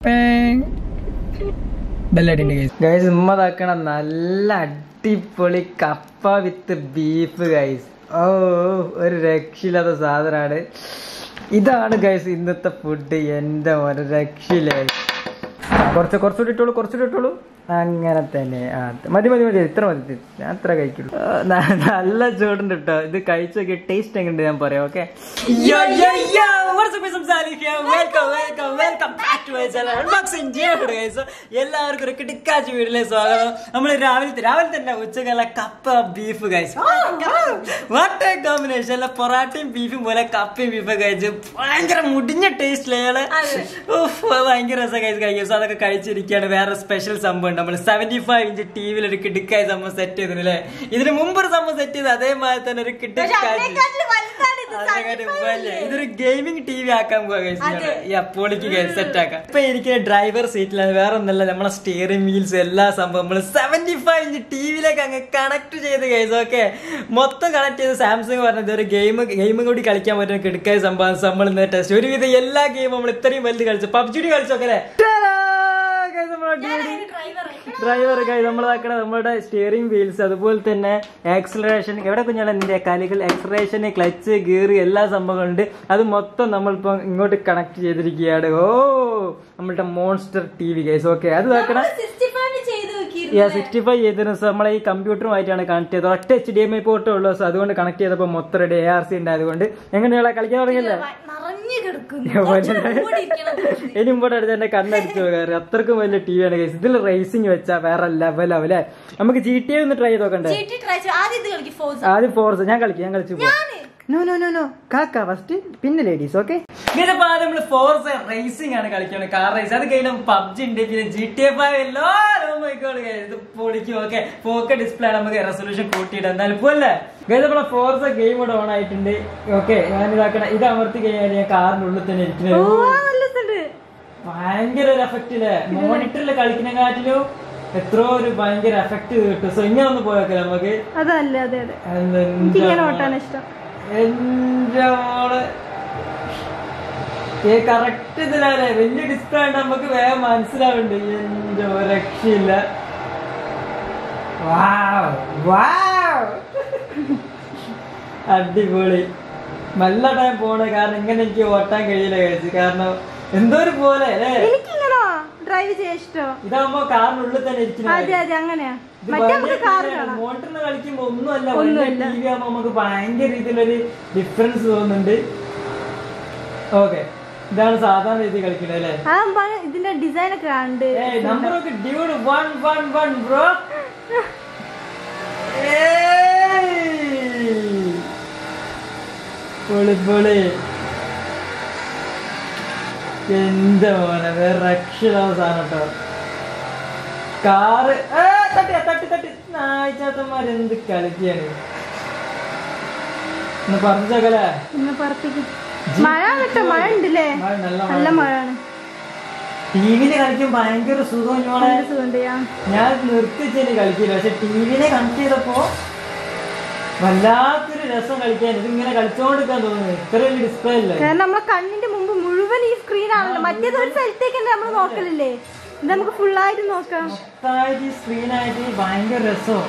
ബെല്ലടിന്റെ guys guys ഉമ്മതാക്കണ നല്ല അടിപൊളി കപ്പ വിത്ത് ബീഫ് ഗൈസ് ഓ ഒരു രക്ഷയില്ലാത്ത സാധനമാണ് ഇതാണ് ഗൈസ് ഇന്നത്തെ ഫുഡ് എന്റെ മോനെ രക്ഷയില്ല guys. കുറച്ച് കുറച്ചുകൂടി ഇട്ടോളൂ കുറച്ചുകൂടി ഇട്ടോളൂ അങ്ങനെ തന്നെ ആ മതി മതി മതി ഇത്ര മതി ഞാൻ അത്ര കഴിക്കുള്ളൂ ആ, ന- നല്ല ചൂടുണ്ട് കേട്ടോ ഇത് കഴിച്ചൊക്കെ ടേസ്റ്റ് എങ്ങനെയുണ്ട് ഞാൻ പറയാം ഓക്കെ എല്ലാവർക്കും ഒരു കിടക്കാച്ച് വീട്ടിലെ സ്വാഗതം നമ്മൾ രാവിലെ രാവിലെ തന്നെ ഉച്ചക്കല്ല കപ്പ ബീഫ് കഴിച്ചു വാട്ട് കോമ്പിനേഷൻ അല്ല പൊറാട്ടയും ബീഫും പോലെ കപ്പയും ബീഫും കഴിച്ചു ഭയങ്കര മുടിഞ്ഞ ടേസ്റ്റ് അയാള് ഉഫ്, ഭയങ്കര രസം കഴിച്ച് കഴിക്കും സോ അതൊക്കെ കഴിച്ചിരിക്കുകയാണ് വേറെ സ്പെഷ്യൽ സംഭവം ഉണ്ട് നമ്മൾ സെവന്റി ഫൈവ് ഇഞ്ച് ടി വിയിൽ ഒരു കിടുക്കായ സംഭവം സെറ്റ് ചെയ്തില്ലേ ഇതിന് മുമ്പ് ഒരു സംഭവം സെറ്റ് ചെയ്ത് അതേമാതിരി തന്നെ ഒരു കിടുക്കാച്ച് അതിനെക്കാട്ടി വലിയ. ഇതൊരു ഗെയിമിംഗ് ടി വി ആക്കാൻ പോവാ പൊളിക്ക് സെറ്റ് ആക്കാം ഇപ്പൊ ഇരിക്കുന്ന ഡ്രൈവർ സീറ്റിലാണ് വേറെ ഒന്നല്ല നമ്മളെ സ്റ്റിയറിംഗ് വീൽസ് എല്ലാ സംഭവം നമ്മൾ സെവന്റി ഫൈവ് ഇഞ്ച് ടി വിയിലേക്ക് അങ്ങ് കണക്ട് ചെയ്ത് കേസ് ഓക്കെ മൊത്തം കണക്ട് ചെയ്ത് സാംസങ് പറഞ്ഞത് ഒരു ഗെയിം ഗെയിം കൂടി കളിക്കാൻ പറ്റുന്ന കിടക്കായ സംഭവം നമ്മൾ ഇന്ന് ടെസ്റ്റ് ഒരുവിധം എല്ലാ ഗെയിമും നമ്മൾ ഇത്രയും വലുത് കളിച്ചു പബ്ജി കളിച്ചോക്കെ ഡ്രൈവർ കൈ നമ്മളാക്കണ നമ്മുടെ സ്റ്റിയറിംഗ് വീൽസ് അതുപോലെ തന്നെ ആക്സിലറേഷൻ എവിടെ കുഞ്ഞാണ് നിന്റെ കാലികൾ ആക്സിലറേഷൻ ക്ലച്ച് ഗിയർ എല്ലാ സംഭവങ്ങളുണ്ട് അത് മൊത്തം നമ്മളിപ്പോ ഇങ്ങോട്ട് കണക്ട് ചെയ്തിരിക്കുകയാണ് ഓ നമ്മളുടെ monster TV guys okay അത് നോക്കണ സിക്സ്റ്റി ഫൈവ് ചെയ്തതിന് ദിവസം നമ്മളെ ഈ കമ്പ്യൂട്ടറുമായിട്ടാണ് കണക്ട് ചെയ്തത് ഒറ്റ എച്ച് ഡി എം ഐ പോർട്ടേ ഉള്ളൂ സോ അതുകൊണ്ട് കണക്ട് ചെയ്തപ്പോൾ മൊത്തം റെഡി എ ആർ സി ഉണ്ട് അതുകൊണ്ട് എങ്ങനെയുള്ള കളിക്കാൻ തുടങ്ങിയല്ലേ നിറഞ്ഞു കിടക്കുന്നു ഇനി ഇമ്പോട്ട് അടുത്ത് എന്റെ കണ്ണടിച്ചു പോകാറ് അത്രക്കും വലിയ ടി വിയാണ് കേസ് ഇതിൽ റേസിംഗ് വെച്ചാ വേറെ ലെവലാവും അല്ലെ നമുക്ക് ജി ടി ഒന്ന് ട്രൈ ചെയ്ത് നോക്കണ്ടേ ചീട്ടി ട്രൈ ചെയ്ത് ആദ്യം ഇത് കളിക്കും ഫോഴ്സ് ആദ്യം ഫോർസ് ഞാൻ കളിക്കും ഞാൻ കളിച്ചു പോവാം നോ നോ നോ നോ കാക്ക ഫസ്റ്റ് പിന്നെ ലേഡീസ് ഓക്കെ ഇതിപ്പോ ആദ്യം നമ്മള് ഫോർസ് റേസിംഗ് ആണ് കളിക്കുന്നത് കാർ റേസ് അത് കഴിഞ്ഞ പബ്ജി ഉണ്ട് പിന്നെ ജി ടി എഫ് എല്ലാ ഇത് പൊളിക്കും ഓക്കെ ഫോക്ക ഡിസ്പ്ലേ നമുക്ക് റെസൊല്യൂഷൻ കൂട്ടിയിട്ട് എന്തായാലും പോലെ നമ്മളെ ഫോർസ് ഗെയിം ഇവിടെ ഓൺ ആയിട്ടുണ്ട് ഓക്കെ ഞാൻ ഇതാക്കണ ഇത് അമർത്തി കഴിഞ്ഞാൽ ഞാൻ കാറിന്റെ ഉള്ളിൽ തന്നെ ഇരിക്കുന്നത് ഭയങ്കര ഒരു എഫക്റ്റ് ഇല്ലേ മോണിറ്ററിൽ കളിക്കുന്നതിനെക്കാട്ടിലും എത്രയോ ഒരു ഭയങ്കര എഫക്ട് കിട്ടും സോ ഇങ്ങനെ ഒന്ന് പോയൊക്കെ നമുക്ക് അതല്ലേ അതെ അതെ എന്താ എനിക്ക് ഇങ്ങനെ ഓട്ടാണ് ഇഷ്ടം എന്റെ മോള് ഏ കറക്റ്റ് ഇതിലല്ലേ വലിയ ഡിസ്പ്ലേ ഉണ്ട് നമുക്ക് വേഗം മനസ്സിലാവുന്നുണ്ട് എന്റെ ഒരു രക്ഷയില്ല വാവ്, വാവ്. അടിപൊളി നല്ല ടൈം പോണേ കാരണം ഇങ്ങനെ എനിക്ക് ഓട്ടാൻ കഴിയില്ല കഴിച്ചു കാരണം എന്തോ ഒരു പോലെ അല്ലേ എനിക്കിങ്ങനോ ഡ്രൈവ് ചെയ്യാൻ ഇഷ്ടം ഇതാകുമ്പോ കാറിനുള്ളിൽ തന്നെ അതെ ഇരിക്കുന്നത് അതെ അങ്ങനെയാ മറ്റേ നമുക്ക് കാർ കാണാം മോട്ടറിന് കളിക്കുമ്പോ ഒന്നുമല്ല വലിയ ടി വി ആകുമ്പോ നമുക്ക് ഭയങ്കര രീതിയിലൊരു ഡിഫറൻസ് തോന്നുന്നുണ്ട് ഓക്കെ ഇതാണ് സാധാരണ രീതി കളിക്കുന്നത് അല്ലേ ആ ഭയ- ഇതിന്റെ ഡിസൈൻ ഒക്കെ കാണുന്നുണ്ട് ഏയ് നമ്പറൊക്കെ dude one one one bro പൊളി പൊളി എന്താ മോനെ വേറെ രക്ഷിതാവ് സാധനം കേട്ടോ കാറ് ഏ, തട്ടി തട്ടി തട്ടി നായ്ച്ചാത്തന്മാർ എന്ത് കളിക്കാണ് ഒന്ന് പറഞ്ഞേക്കല്ലേ ഇന്ന് പുറത്തേക്ക് മഴ കിട്ടോ മഴ ഉണ്ടല്ലേ മഴ നല്ല മഴ നല്ല മഴയാണ് ടി വിയില് കളിക്കും ഭയങ്കര സുഖം ഞോളെ നല്ല സുഖമുണ്ട് ആ. ഞാൻ നിർത്തിച്ചതിന് കളിക്കില്ല പക്ഷെ ടി വിനെ കണക്ട് ചെയ്തപ്പോ വല്ലാത്തൊരു രസം കളിക്കാൻ ഇതിങ്ങനെ കളിച്ചോണ്ടിരിക്കാൻ തോന്നുന്നു ഇത്ര വലിയ ഡിസ്പ്ലേ അല്ലേ കാരണം നമ്മളെ കണ്ണിന്റെ മുമ്പ് മുഴുവൻ ഈ സ്ക്രീൻ ആണല്ലോ മറ്റേത് ഒരു സ്ഥലത്തേക്ക് നമ്മൾ നോക്കലില്ലേ ഇത് നമുക്ക് ഫുള്ളായിട്ട് നോക്കാം മൊത്തമായിട്ട് ഈ സ്ക്രീനായിട്ട് ഭയങ്കര രസം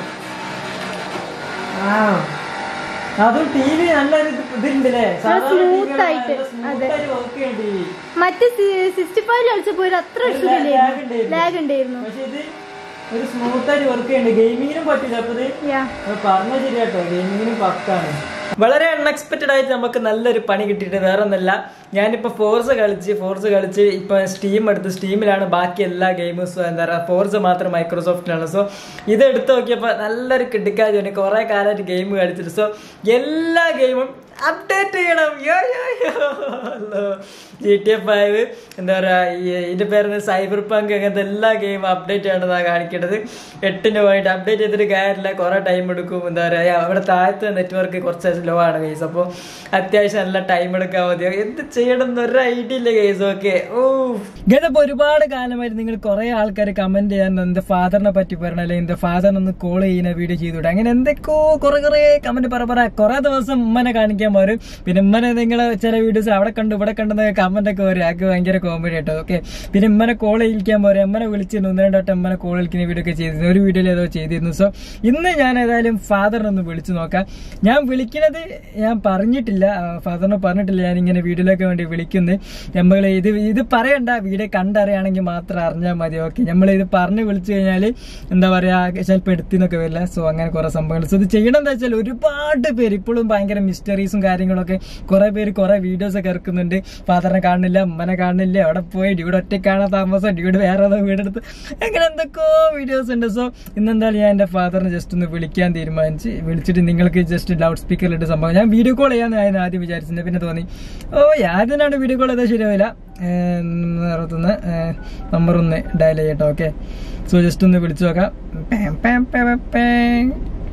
അതും ടി വി നല്ലൊരു ഇത് ഇതുണ്ടല്ലേ smooth ആയിട്ട്. അതെ. വർക്ക് ചെയ്യും ടി വി മറ്റേ സിക്സ്റ്റി ഫൈവ് കളിച്ചപ്പോ ഒരു അത്ര lag സുഖമില്ലായിരുന്നു ഉണ്ടായിരുന്നു. ലാഗ് ഉണ്ടായിരുന്നു പക്ഷെ ഇത് ഒരു സ്മൂത്ത് ആയിട്ട് വർക്ക് ചെയ്യുന്നുണ്ട് ഗെയിമിങ്ങിനും പറ്റില്ല അപ്പൊ ഇത് യാ പറഞ്ഞ ശരിയാട്ടോ ഗെയിമിങ്ങിനും പക്കാണ് വളരെ അൺഎക്സ്പെക്റ്റഡ് ആയിട്ട് നമുക്ക് നല്ലൊരു പണി കിട്ടിയിട്ട് വേറെ ഒന്നല്ല ഞാനിപ്പോ ഫോർസ് കളിച്ച് ഫോർസ് കളിച്ച് ഇപ്പൊ സ്റ്റീം എടുത്ത് സ്റ്റീമിലാണ് ബാക്കി എല്ലാ ഗെയിംസും എന്താ പറയുക ഫോർസ് മാത്രം മൈക്രോസോഫ്റ്റിലാണ് സോ ഇത് എടുത്ത് നോക്കിയപ്പോൾ നല്ലൊരു കിടക്കാജ് കുറെ കാലമായിട്ട് ഗെയിം കളിച്ചിട്ട് സോ എല്ലാ ഗെയിമും അപ്ഡേറ്റ് ചെയ്യണം യോ യോ യോ ജി ടി എഫ് ഫൈവ് എന്താ പറയാ ഈ ഇതിന്റെ പേര് സൈബർ പങ്ക് അങ്ങനത്തെ എല്ലാ ഗെയിമും അപ്ഡേറ്റ് ചെയ്യണമെന്നാണ് കാണിക്കേണ്ടത് എട്ടിന് പോയിട്ട് അപ്ഡേറ്റ് ചെയ്തിട്ട് കാര്യമില്ല കുറെ ടൈം എടുക്കും എന്താ പറയാ അവിടെ താഴത്തെ നെറ്റ്വർക്ക് കുറച്ച് ലോ ആണ് കേസ് അപ്പോൾ അത്യാവശ്യം നല്ല ടൈം എടുക്കാൻ മതിയോ എന്ത് ചെയ്യണം എന്നൊരു ഐഡിയ ഇല്ല കേസ് ഓക്കെ ഓ ഇങ്ങനത്തെ ഒരുപാട് കാലമായിട്ട് നിങ്ങൾ കുറെ ആൾക്കാർ കമന്റ് ചെയ്യാൻ എന്റെ ഫാദറിനെ പറ്റി പറയണം അല്ലെങ്കിൽ എന്റെ ഫാദറിനെ ഒന്ന് കോൾ ചെയ്യുന്ന വീഡിയോ ചെയ്തുവിടും അങ്ങനെ എന്തൊക്കെയോ കുറെ കുറെ കമന്റ് പറ പറ കുറെ ദിവസം ഉമ്മനെ കാണിക്കാൻ പോരും പിന്നെ ഉമ്മനെ നിങ്ങൾ ചില വീഡിയോസ് അവിടെ കണ്ടു ഇവിടെ കണ്ടെന്നൊക്കെ അമ്മന്റെ ഒക്കെ പറയും ആക്ക് ഭയങ്കര കോമഡി കേട്ടോ ഓക്കെ പിന്നെ ഉമ്മനെ കോൾ വിളിക്കാൻ പോരാ അമ്മനെ വിളിച്ചിരുന്നു ഒന്ന് രണ്ടോട്ട് അമ്മനെ കോൾ വിളിക്കുന്ന വീഡിയോ ഒക്കെ ചെയ്തിരുന്നു ഒരു വീഡിയോയിൽ ഏതോ ചെയ്തിരുന്നു സോ ഇന്ന് ഞാൻ ഏതായാലും ഫാദറിനെ ഒന്ന് വിളിച്ചു നോക്കാം ഞാൻ വിളിക്കുന്നത് ഞാൻ പറഞ്ഞിട്ടില്ല ഫാദറിനെ പറഞ്ഞിട്ടില്ല ഞാൻ ഇങ്ങനെ വീഡിയോയിലൊക്കെ വേണ്ടി വിളിക്കുന്നത് നമ്മൾ ഇത് ഇത് പറയണ്ട വീഡിയോ കണ്ടറിയാണെങ്കിൽ മാത്രം അറിഞ്ഞാൽ മതി ഓക്കെ നമ്മൾ ഇത് പറഞ്ഞ് വിളിച്ചു കഴിഞ്ഞാൽ എന്താ പറയാ ചിലപ്പോൾ എടുത്തിന്നൊക്കെ വരില്ല സോ അങ്ങനെ കുറെ സംഭവങ്ങൾ സോ ഇത് ചെയ്യണം എന്താ വെച്ചാൽ ഒരുപാട് പേര് ഇപ്പോഴും ഭയങ്കര മിസ്റ്ററീസും കാര്യങ്ങളൊക്കെ കുറെ പേര് കുറെ വീഡിയോസ് ഒക്കെ ഇറക്കുന്നുണ്ട് ഫാദറിനെ കാണുന്നില്ല അമ്മനെ കാണുന്നില്ല അവിടെ പോയി ഡ്യൂഡ് ഒറ്റയ്ക്കാണ് താമസം ഡ്യൂഡ് വേറെ ഏതോ വീടെടുത്ത് അങ്ങനെ എന്തൊക്കെയോ വീഡിയോസ് ഉണ്ട് സോ ഇന്നെന്തായാലും ഞാൻ എന്റെ ഫാദറിനെ ജസ്റ്റ് ഒന്ന് വിളിക്കാൻ തീരുമാനിച്ച് വിളിച്ചിട്ട് നിങ്ങൾക്ക് ജസ്റ്റ് ലൗഡ് സ്പീക്കറിലിട്ട് സംഭവം ഞാൻ വീഡിയോ കോൾ ചെയ്യാന്ന് ഞാൻ ആദ്യം വിചാരിച്ചിട്ടുണ്ട് പിന്നെ തോന്നി ഓ ആദ്യനാണ് വീഡിയോ കോൾ ചെയ്താൽ ശരിയാവില്ല അറുപത്തൊന്ന് നമ്പർ ഒന്ന് ഡയൽ ചെയ്യട്ടോ ഓക്കെ സോ ജസ്റ്റ് ഒന്ന് വിളിച്ചു നോക്കാം പാം, പാം, പാം, പാം, പാം.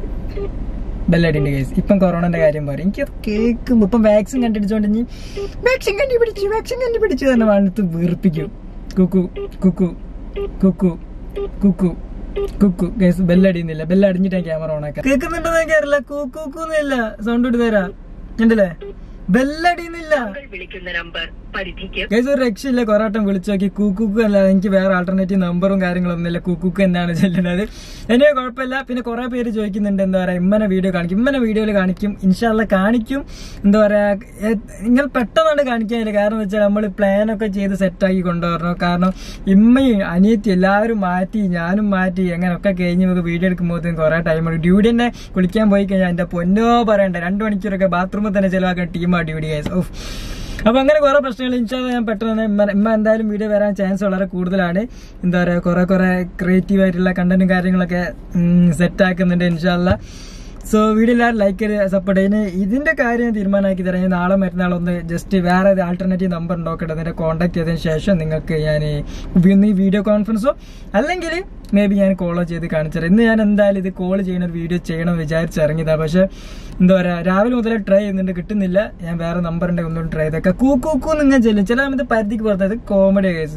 ബെല്ലടിന്റെ കേസ് ഇപ്പം കൊറോണന്റെ കാര്യം പറയും എനിക്ക് കേൾക്കുമ്പോ ഇപ്പം വാക്സിൻ കണ്ടുപിടിച്ചോണ്ട് ഇനി വാക്സിൻ കണ്ടുപിടിച്ചു വാക്സിൻ കണ്ടുപിടിച്ചു തന്നെ വാണത്ത് വീർപ്പിക്കും കുക്കു കുക്കു കുക്കു കുക്കു കുക്കു കേസ് ബെല്ലടിയുന്നില്ല ബെല്ലടിഞ്ഞിട്ട് ഞാൻ ക്യാമറ ഓൺ ആക്കാം കേൾക്കുന്നുണ്ടെന്ന് എനിക്കറിയില്ല കുക്കൂന്നില്ല സൗണ്ട് ഇട്ട് തരാ ഉണ്ടല്ലേ ബെല്ലടിയുന്നില്ല താങ്കൾ വിളിക്കുന്ന നമ്പർ പരിധിക്ക് ഗൈസ് ഒരു രക്ഷയില്ല കുറെ വട്ടം വിളിച്ചു നോക്കി കൂക്കുക്ക് അല്ല എനിക്ക് വേറെ ആൾട്ടർനേറ്റീവ് നമ്പറും കാര്യങ്ങളൊന്നും ഇല്ല കൂക്കുക്ക് എന്നാണ് ചെല്ലുന്നത് എന്നെ കുഴപ്പമില്ല പിന്നെ കുറെ പേര് ചോദിക്കുന്നുണ്ട് എന്താ പറയാ ഇമ്മനെ വീഡിയോ കാണിക്കും ഇമ്മനെ വീഡിയോയിൽ കാണിക്കും ഇൻഷാല്ല കാണിക്കും എന്താ പറയാ എ- നിങ്ങൾ പെട്ടെന്നാണ് കാണിക്കാനില്ല കാരണം എന്ന് വെച്ചാൽ നമ്മൾ പ്ലാൻ ഒക്കെ ചെയ്ത് സെറ്റാക്കി കൊണ്ടുവരണം കാരണം ഇമ്മയും അനിയത്തി എല്ലാവരും മാറ്റി ഞാനും മാറ്റി അങ്ങനെയൊക്കെ കഴിഞ്ഞ് നമുക്ക് വീഡിയോ എടുക്കുമ്പോഴത്തേക്കും കുറെ ടൈം എടുക്കും ഡ്യൂട്ടി തന്നെ കുളിക്കാൻ പോയി കഴിഞ്ഞാൽ എന്റെ പൊന്നോ പറയണ്ട രണ്ടു മണിക്കൂറൊക്കെ ബാത്റൂമിൽ തന്നെ ചിലവാക്കാൻ ടീമാ ഡ്യൂട്ടി ഗൈസ് ഓഫ് അപ്പൊ അങ്ങനെ കുറെ പ്രശ്നങ്ങൾ ഇൻഷാല്ല ഞാൻ പെട്ടെന്ന് ഇമ്മ ഇമ്മ എന്തായാലും വീഡിയോ വരാൻ ചാൻസ് വളരെ കൂടുതലാണ് എന്താ പറയാ കുറെ കുറെ ക്രിയേറ്റീവ് ആയിട്ടുള്ള കണ്ടന്റും കാര്യങ്ങളൊക്കെ സെറ്റ് ആക്കുന്നുണ്ട് ഇൻഷാല്ല സോ വീഡിയോ എല്ലാവരും ലൈക്ക് ചെയ്ത് സപ്പോർട്ട് ചെയ്യുന്ന ഇതിന്റെ കാര്യം ഞാൻ തീരുമാനമാക്കി തരാം ഞാൻ നാളെ മറ്റന്നാൾ ഒന്ന് ജസ്റ്റ് വേറെ ആൾട്ടർനേറ്റീവ് നമ്പർ നോക്കട്ടെ അതിന്റെ കോൺടാക്ട് ചെയ്തതിന് ശേഷം നിങ്ങൾക്ക് ഞാൻ ഈ വീഡിയോ കോൺഫറൻസോ അല്ലെങ്കിൽ മേ ബി ഞാൻ കോളോ ചെയ്ത് കാണിച്ചുതരാം ഇന്ന് ഞാൻ എന്തായാലും ഇത് കോൾ ചെയ്യുന്ന ഒരു വീഡിയോ ചെയ്യണം വിചാരിച്ച് ഇറങ്ങിയതാ പക്ഷെ എന്താ പറയാ രാവിലെ മുതലേ ട്രൈ ചെയ്യുന്നുണ്ട് കിട്ടുന്നില്ല ഞാൻ വേറെ നമ്പറിന്റെ ഒന്നും ട്രൈ ചെയ്തേക്കാം കൂ കൂക്കൂ നിങ്ങൾ ചെല്ലും ചില സമയത്ത് പരിധിക്ക് പുറത്തത് കോമഡി കേസ്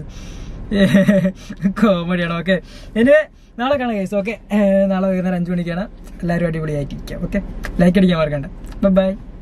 കോമഡിയാണ് ഓക്കെ എനിവേ നാളെ കാണാം കേസ് ഓക്കെ നാളെ വൈകുന്നേരം അഞ്ചു മണിക്കാണ് എല്ലാവരും അടിപൊളിയായിട്ടിരിക്കാം ഓക്കെ ലൈക്ക് അടിക്കാൻ മറക്കണ്ട ബൈ